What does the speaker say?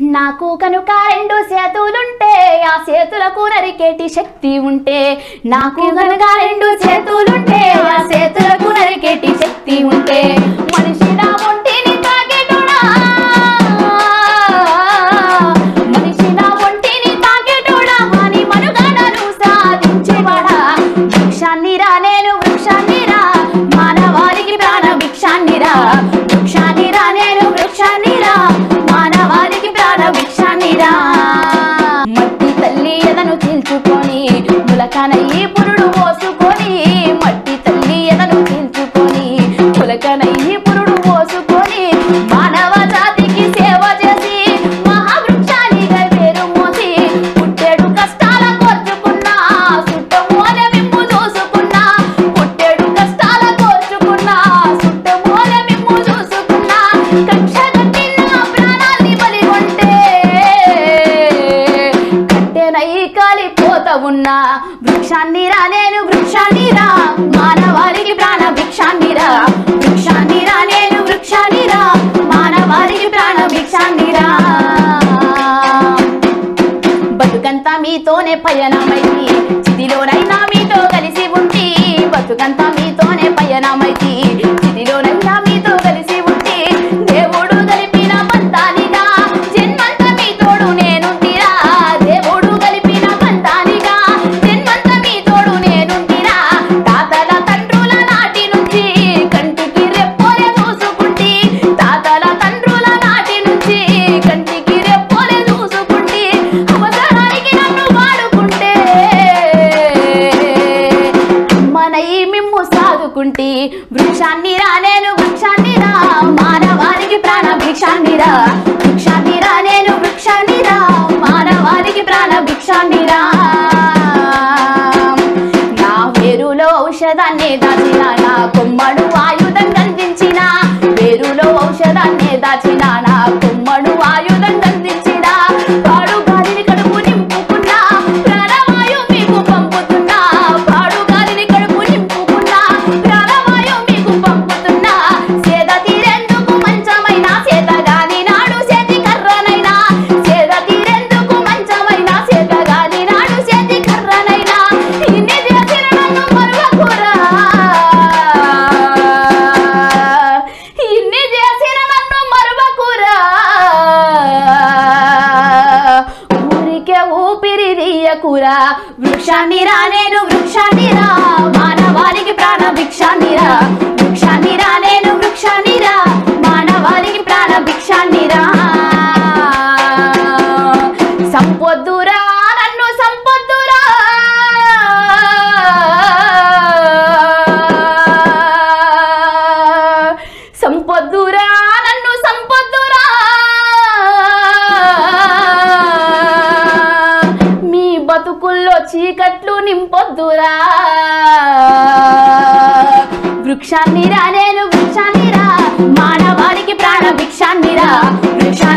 నాకు కనుక రెండు చేతులుంటే ఆ చేతులకు నరికేటి శక్తి ఉంటే నాకు కనుక రెండు చేతులుంటే ఆ చేతులకు నరికేటి శక్తి ఉంటే మనిషి నా ఒంటిని తాకేటోడా మనిషి నా ఒంటిని తాకేటోడా అని మనుగడను సాధించేవాడా భిక్షాన్నిరా నేను వృక్షాన్నిరా మానవాళికి ప్రాణ భిక్షాన్నిరా వృక్షాన్నిరా నేను వృక్షాన్నిరా మానవాళికి ప్రాణ భిక్షాన్నిరా మట్టి తల్లి ఎదను చీల్చుకొని ములకనయ్యి పురుడు పోసుకొని మట్టి తల్లి ఎదను చీల్చుకొని ములకనయ్యి పురుడు పోసుకొని మానవ జాతికి సేవ చేసి మహావృక్షానిగా పేరు మోసి పుట్టేడు కష్టాల కోర్చుకున్నా సుట్టమోల మిమ్ము చూసుకున్నా పుట్టేడు కష్టాల కోర్చుకున్నా సుట్టమోల మిమ్ము చూసుకున్నా కక్ష కట్టిన ప్రాణాన్ని బలిగొంటే కట్టెనై కాలిపోతా ఉన్నా వృక్షాన్ని రా నేను వృక్షాన్ని రా మానవాళికి ప్రాణ భిక్షాన్ని రా వృక్షాన్ని రా నేను వృక్షాన్ని రా మానవాళికి ప్రాణ భిక్షాన్ని రా బతుకంతా మీతోనే పయనమైతి చితిలోనైనా మీతో కలిసి ఉంటి బతుకంతా మీతోనే పయనమైతి చితిలోనైనా మీతో కలిసి ఉంటి దేవుడు కలిపిన బంధానిగా జన్మంతా మీతోడు నేనుంటిరా దేవుడు కలిపిన బంధానిగా జన్మంతా మీతోడు నేనుంటిరా తాతల తండ్రుల నాటి నుంచి కంటికి రెప్పోలే చూసుకుంటి తాతల తండ్రుల నాటి నుంచి కంటికి రెప్పోలే చూసుకుంటి అవసరానికి నన్ను వాడుకుంటే మనై మిమ్ము సాదుకుంటి వృక్షాన్ని రా నేను వృక్షాన్ని రా మానవానికి ప్రాణ భిక్షాన్ని రా వృక్షాన్ని రా నేను వృక్షాన్ని రా మానవానికి ప్రాణ భిక్షాన్ని రా నా వేరులో ఔషధాన్ని దాచిన నా కొమ్మడు ఆయుధం గంధించిన వేరులో ఔషధాన్ని దాచిన నా కొమ్మడు ఆయుధం గంధించిన పాడు గాలిని కడుపు నింపుకున్నా ప్రాణవాయు మీకు పంపుతున్నా పాడు గాలిని కడుపు నింపుకున్నా ప్రాణవాయు మీకు పంపుతున్నా సేద తీరేందుకు మంచమైన సేద గాని నాడు చేతి కర్రనైనా సేద తీరేందుకు మంచమైన సేద గాని నాడు చేతి కర్రనైనా ఇన్ని చేసిన నన్ను మరువకురా ఇన్ని చేసిన నన్ను మరువకురా ఊరికే ఊపిరి తీయకురా వృక్షాన్ని రా నేను వృక్షాన్ని రా మానవాళికి ప్రాణ భిక్షాన్ని రా వృక్షాన్ని రా నేను వృక్షాన్ని రా మానవాళికి ప్రాణ భిక్షాన్ని రా సంపొద్దురా నన్ను సంపొద్దురా సంపొద్దురా నన్ను సంపొద్దురా మీ బతుకుల్లో చీకట్లు నింపొద్దురా వృక్షాన్ని రా నేను వృక్షాన్ని రా మానవానికి ప్రాణ భిక్షాన్ని రా వృక్ష